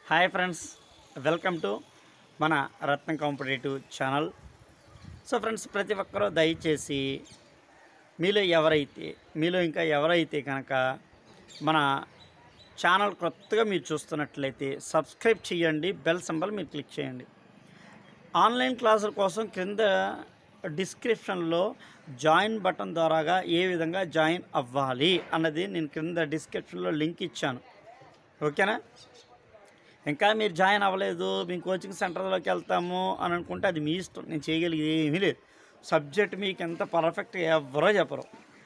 hi friends welcome to మన Ratna competitive channel so friends ప్రతి ఒక్కరూ దయచేసి మీలో ఎవరైతే మీలో ఇంకా ఎవరైతే కనుక మన ఛానల్ కొత్తగా మీరు చూస్తున్నట్లయితే సబ్స్క్రైబ్ చేయండి బెల్ సింబల్ మీరు క్లిక్ చేయండి ఆన్లైన్ క్లాసుల కోసం క్రింద డిస్క్రిప్షన్లో జాయిన్ బటన్ ద్వారాగా ఏ విధంగా జాయిన్ అవ్వాలి అన్నది నేను క్రింద డిస్క్రిప్షన్లో లింక్ ఇచ్చాను ఓకేనా ఇంకా మీరు జాయిన్ అవ్వలేదు మేము కోచింగ్ సెంటర్లోకి వెళ్తాము అని అనుకుంటే అది మీ ఇష్టం నేను చేయగలిగేది ఏమీ లేదు సబ్జెక్ట్ మీకు ఎంత పర్ఫెక్ట్ ఎవరో చెప్పరు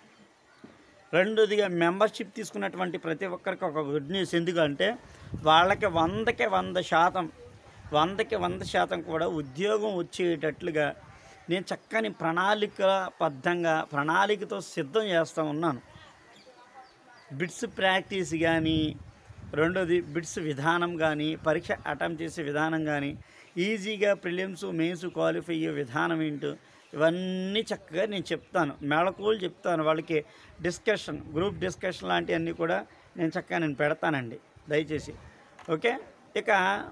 రెండోదిగా మెంబర్షిప్ తీసుకున్నటువంటి ప్రతి ఒక్కరికి ఒక గుడ్ న్యూస్ ఎందుకంటే వాళ్ళకి వందకి వంద శాతం వందకి వంద శాతం కూడా ఉద్యోగం వచ్చేటట్లుగా నేను చక్కని ప్రణాళికబద్ధంగా ప్రణాళికతో సిద్ధం చేస్తూ ఉన్నాను బిట్స్ ప్రాక్టీస్ కానీ రెండోది బిట్స్ విధానం కానీ పరీక్ష అటెంప్ట్ చేసే విధానం కానీ ఈజీగా ప్రిలిమ్స్ మెయిన్స్ క్వాలిఫై అయ్యే విధానం ఏంటో ఇవన్నీ చక్కగా నేను చెప్తాను మెళకువలు చెప్తాను వాళ్ళకి డిస్కషన్ గ్రూప్ డిస్కషన్ లాంటివన్నీ కూడా నేను చక్కగా నేను పెడతానండి దయచేసి ఓకే ఇక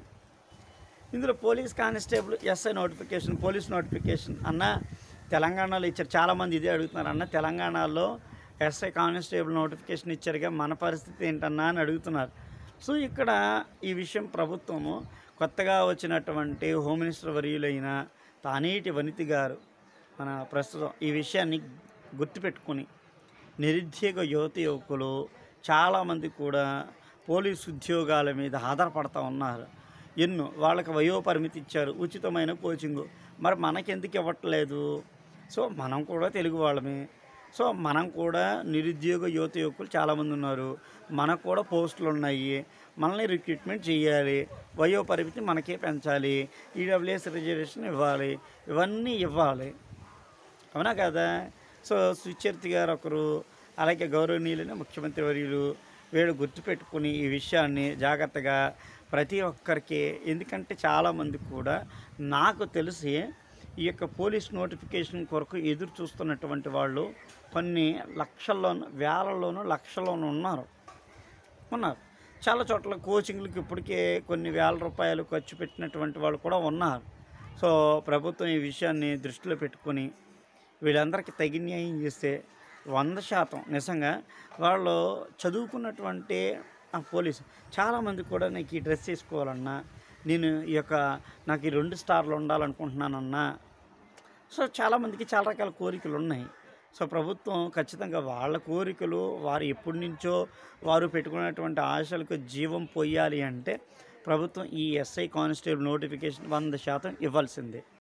ఇందులో police constable SI notification police notification అన్న తెలంగాణలో ఇచ్చారు చాలామంది ఇదే అడుగుతున్నారు అన్న తెలంగాణలో ఎస్ఐ కానిస్టేబుల్ నోటిఫికేషన్ ఇచ్చారుగా మన పరిస్థితి ఏంటన్నా అని అడుగుతున్నారు సో ఇక్కడ ఈ విషయం ప్రభుత్వము కొత్తగా వచ్చినటువంటి హోమ్ మినిస్టర్ వర్యులైన తానేటి వనితి గారు మన ప్రస్తుతం ఈ విషయాన్ని గుర్తుపెట్టుకొని నిరుద్యోగ యువతి యువకులు చాలామంది కూడా పోలీసు ఉద్యోగాల మీద ఆధారపడతా ఉన్నారు ఎన్నో వాళ్ళకి వయోపరిమితి ఇచ్చారు ఉచితమైన కోచింగు మరి మనకెందుకు ఇవ్వట్లేదు సో మనం కూడా తెలుగు వాళ్ళమే సో మనం కూడా నిరుద్యోగ యువత యువకులు చాలామంది ఉన్నారు మనకు కూడా పోస్టులు ఉన్నాయి మనల్ని రిక్రూట్మెంట్ చేయాలి వయోపరిమితి మనకే పెంచాలి ఈడబ్ల్యూఎస్ రిజర్వేషన్ ఇవ్వాలి ఇవన్నీ ఇవ్వాలి అవునా కదా సో సుచరిత గారు ఒకరు అలాగే గౌరవనీయులైన ముఖ్యమంత్రి వర్యులు వీళ్ళు గుర్తుపెట్టుకుని ఈ విషయాన్ని జాగ్రత్తగా ప్రతి ఒక్కరికి ఎందుకంటే చాలామంది కూడా నాకు తెలిసి ఈ యొక్క పోలీస్ నోటిఫికేషన్ కొరకు ఎదురు చూస్తున్నటువంటి వాళ్ళు కొన్ని లక్షల్లోనూ వేలల్లోనూ లక్షల్లోనూ ఉన్నారు ఉన్నారు చాలా చోట్ల కోచింగ్లకు ఇప్పటికే కొన్ని వేల రూపాయలు ఖర్చు పెట్టినటువంటి వాళ్ళు కూడా ఉన్నారు సో ప్రభుత్వం ఈ విషయాన్ని దృష్టిలో పెట్టుకొని వీళ్ళందరికీ తగిన న్యాయం చేస్తే వంద శాతం నిజంగా వాళ్ళు చదువుకున్నటువంటి ఆ పోలీసు చాలామంది కూడా నాకు ఈ డ్రెస్ వేసుకోవాలన్నా నేను ఈ యొక్క నాకు ఈ రెండు స్టార్లు ఉండాలనుకుంటున్నానన్నా సో చాలామందికి చాలా రకాల కోరికలు ఉన్నాయి సో ప్రభుత్వం ఖచ్చితంగా వాళ్ళ కోరికలు వారు ఎప్పటి నుంచో వారు పెట్టుకున్నటువంటి ఆశలకు జీవం పోయాలి అంటే ప్రభుత్వం ఈ ఎస్ఐ కానిస్టేబుల్ నోటిఫికేషన్ వంద శాతం ఇవ్వాల్సిందే